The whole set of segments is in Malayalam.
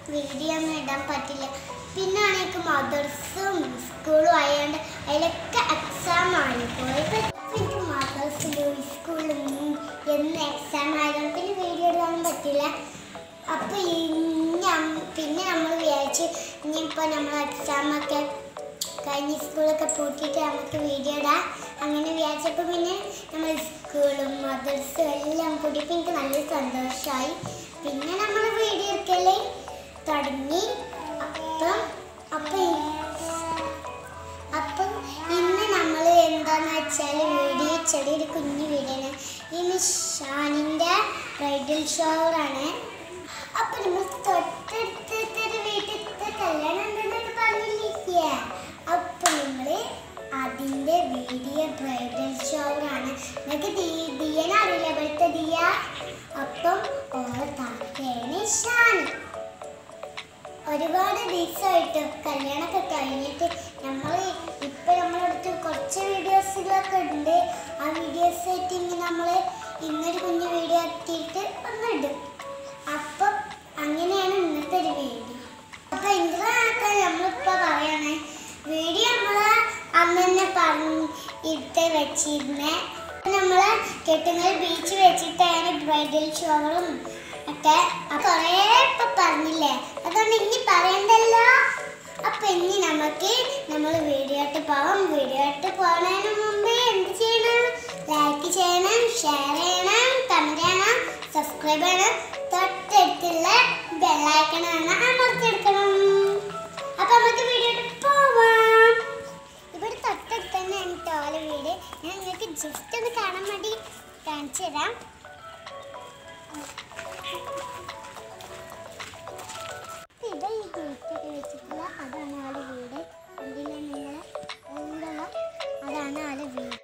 വീഡിയോ ഒന്നും ഇടാൻ പറ്റില്ല പിന്നെ ആണെങ്കിൽ മദർസും സ്കൂളും ആയതുകൊണ്ട് അതിലൊക്കെ എക്സാം ആണ് ഇപ്പോൾ ഇപ്പൊ എനിക്ക് മദർസിലും സ്കൂളിലും എന്ന് എക്സാം ആയതുകൊണ്ട് പിന്നെ വീഡിയോ ഇടാനും പറ്റില്ല അപ്പൊ ഇനി അം- പിന്നെ നമ്മൾ വിചാരിച്ച് ഇനിയിപ്പോൾ നമ്മൾ എക്സാമൊക്കെ കഴിഞ്ഞ് സ്കൂളൊക്കെ പൂട്ടിയിട്ട് നമുക്ക് വീഡിയോ ഇടാം അങ്ങനെ വിചാരിച്ചപ്പോൾ പിന്നെ നമ്മൾ സ്കൂളും മദർസും എല്ലാം കൂടിയപ്പോൾ എനിക്ക് നല്ല സന്തോഷമായി പിന്നെ നമ്മൾ വീഡിയോ എടുക്കല് തുടങ്ങി അപ്പം അപ്പം അപ്പം ഇന്ന് നമ്മൾ എന്താന്ന് വെച്ചാൽ വീഡിയോ ചെറിയൊരു കുഞ്ഞു വീഡിയോ ആണ് ഈ മിസ് ഷാനിൻ്റെ ബ്രൈഡൽ ഷോറാണ് അപ്പൊ നമ്മൾ തൊട്ടടുത്തൊരു വീട്ടിലത്തെ കല്യാണം ഉണ്ടെന്നൊക്കെ പറഞ്ഞില്ലേ അപ്പൊ നമ്മള് അതിന്റെ വീഡിയോ ബ്രൈഡൽ ഷോറാണ് നിങ്ങൾക്ക് ദിയന അറിയില്ല ഇവിടുത്തെ ദിയ അപ്പം ഓളെ താത്തയാണ് ഷാനി ഒരുപാട് ദിവസമായിട്ട് കല്യാണമൊക്കെ കഴിഞ്ഞിട്ട് നമ്മൾ ഇപ്പൊ നമ്മളടുത്ത് കുറച്ച് വീഡിയോസുകളൊക്കെ ഉണ്ട് ആ വീഡിയോസ് ആയിട്ട് ഇങ്ങനെ നമ്മൾ ഇന്നൊരു കുഞ്ഞു വീഡിയോ എത്തിയിട്ട് ഒന്നിടും അപ്പം അങ്ങനെയാണ് ഇന്നത്തെ ഒരു വീഡിയോ അപ്പൊ എന്തിനാണ് നമ്മളിപ്പോ പറയണേ വീഡിയോ നമ്മള് അന്ന് തന്നെ പറഞ്ഞ് ഇട്ട് വെച്ചിരുന്നേ നമ്മള് കെട്ടുങ്ങൽ ബീച്ച് വെച്ചിട്ടാണ് ബ്രൈഡൽ ഷോകളും ഒക്കെ അപ്പൊ കൊറേ ഇപ്പൊ പറഞ്ഞില്ലേ അതുകൊണ്ട് ഇനി പറയണ്ടല്ലോ അപ്പൊ ഇനി നമുക്ക് നമ്മൾ വീഡിയോ ഇട്ട് പോവാം വീഡിയോ ഇട്ട് പോകുന്നതിന് മുമ്പേ എന്ത് ചെയ്യണം ലൈക്ക് ചെയ്യണം ഷെയർ ചെയ്യണം കമന്റ് ചെയ്യണം സബ്സ്ക്രൈബ് ചെയ്യണം തൊട്ടടുത്തുള്ള ബെല്ലൈക്കണാണ് അമർത്തിയെടുക്കണം അപ്പൊ നമുക്ക് വീഡിയോ ഇട്ട് പോവാം ഇവിടെ തൊട്ടടുത്ത് തന്നെ ടോല വീട് ഞാൻ നിങ്ങൾക്ക് ജസ്റ്റ് ഒന്ന് കാണാൻ വേണ്ടി കാണിച്ചു തരാം ഇത് ഈ ഗേറ്റൊക്കെ വെച്ചിട്ടുള്ള അതാണ് ആള് വീട് കണ്ടില്ലേ നിങ്ങൾ എന്തുള്ള അതാണ് ആള് വീട്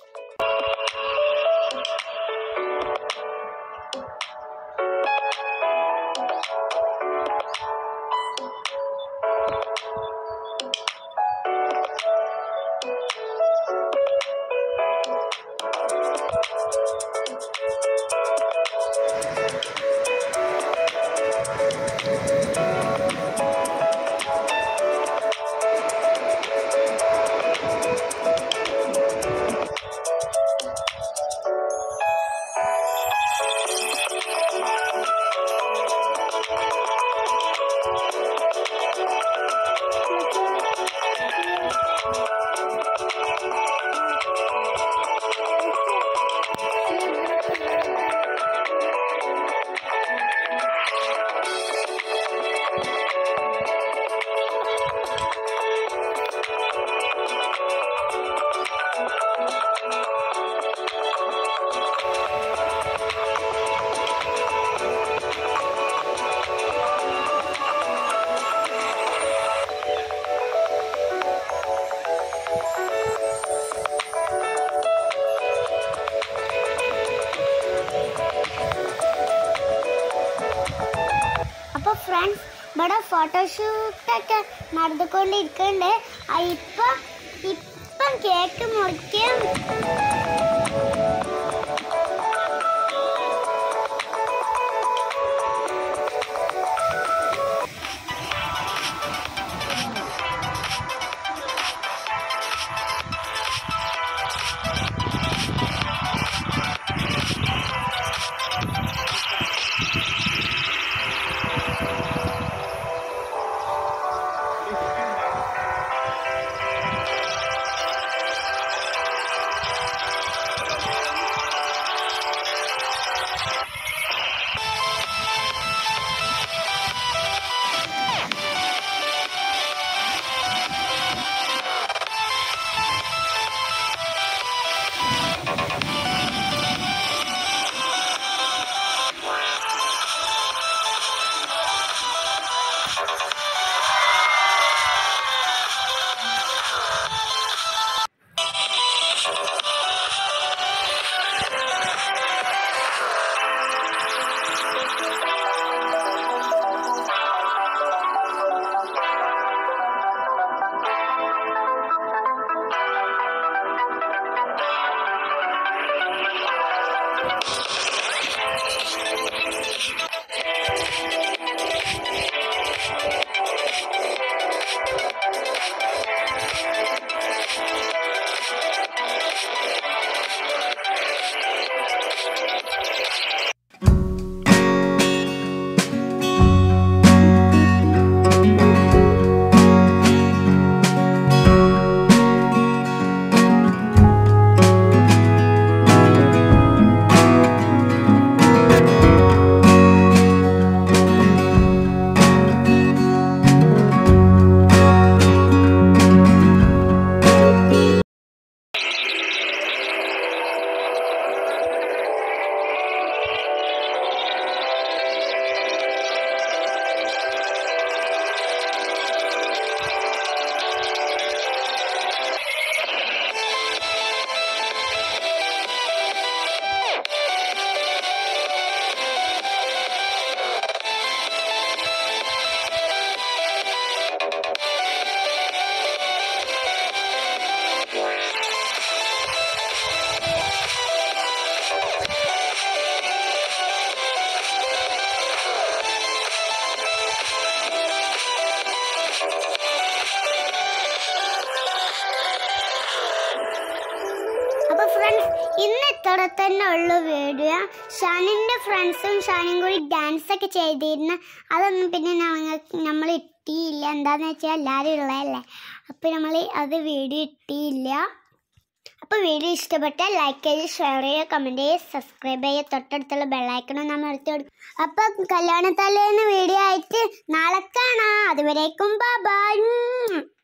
അപ്പൊ ഫ്രണ്ട്സ് ഇവിടെ ഫോട്ടോഷൂട്ടൊക്കെ നടന്നുകൊണ്ടിരിക്കുന്നുണ്ട് ആ ഇപ്പം ഇപ്പം കേക്ക് മുറിക്കും ഇന്ന് ഇത്ര തന്നെ ഉള്ളു വീഡിയോ ഷാനിന്റെ ഫ്രണ്ട്സും ഷാനും കൂടി ഡാൻസ് ഒക്കെ ചെയ്തിരുന്നു അതൊന്നും പിന്നെ ഞങ്ങൾക്ക് നമ്മൾ ഇട്ടിയില്ല എന്താന്ന് വെച്ചാൽ എല്ലാവരും ഉള്ളതല്ലേ അപ്പം നമ്മൾ അത് വീഡിയോ ഇട്ടിയില്ല അപ്പോൾ വീഡിയോ ഇഷ്ടപ്പെട്ടാൽ ലൈക്ക് ചെയ്ത് ഷെയർ ചെയ്യുക കമൻറ്റ് ചെയ്യുക സബ്സ്ക്രൈബ് ചെയ്യുക തൊട്ടടുത്തുള്ള ബെല്ലൈക്കണം നമ്മൾ എടുത്ത് കൊടുക്കും അപ്പം കല്യാണത്തലേന്ന് വീഡിയോ ആയിട്ട് നാളെ കാണാം അതുവരേക്കും ബൈ